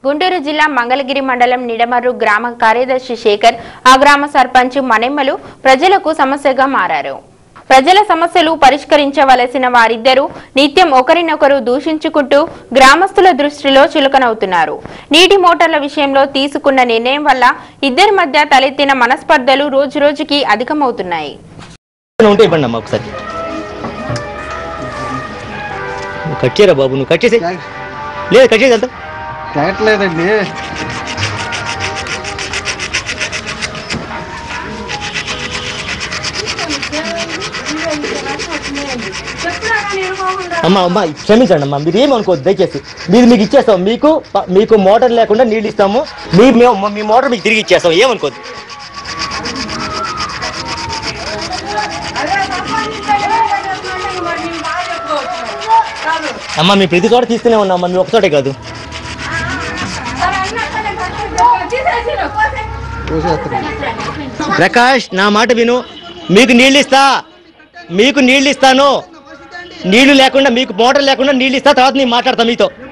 గుంటూరు జిల్లా మంగళగిరి మండలం నిడమర్రు గ్రామ కార్యదర్శి శేఖర్ ఆ గ్రామ సర్పంచ్ మణెమ్మలు ప్రజలకు సమస్యగా మారారు ప్రజల సమస్యలు పరిష్కరించవలసిన వారిద్దరూ నిత్యం ఒకరినొకరు దూషించుకుంటూ గ్రామస్తుల దృష్టిలో చులకనవుతున్నారు నీటి మోటార్ల విషయంలో తీసుకున్న నిర్ణయం వల్ల ఇద్దరి మధ్య తలెత్తిన మనస్పర్ధలు రోజురోజుకి అధికమవుతున్నాయి ఉంటే ఇవ్వండి అమ్మా ఒకసారి నువ్వు కట్ చేయరా బాబు నువ్వు కట్ చేసే లేదు కట్ చేసి అంత తగ్గట్లేదండి అమ్మా అమ్మా క్షమించండి అమ్మా మీరు ఏమనుకోవద్దు దయచేసి మీరు మీకు ఇచ్చేస్తాం మీకు ప- మీకు మోటార్ లేకుండా నీళ్ళు ఇస్తాము మీ మేము మీ మోటార్ మీకు తిరిగి ఇచ్చేస్తాం ఏమనుకోవద్దు అమ్మా మీ ప్రతి చోట తీస్తూనే ఉన్నాం అమ్మా మీ ఒక చోటే కాదు చూసేస్తున్నాను ప్రకాష్ నా మాట విను మీకు నీళ్ళు ఇస్తా మీకు నీళ్ళు ఇస్తాను నీళ్లు లేకుండా మీకు మోటార్ లేకుండా నీళ్ళు ఇస్తా తర్వాత నేను మాట్లాడతా మీతో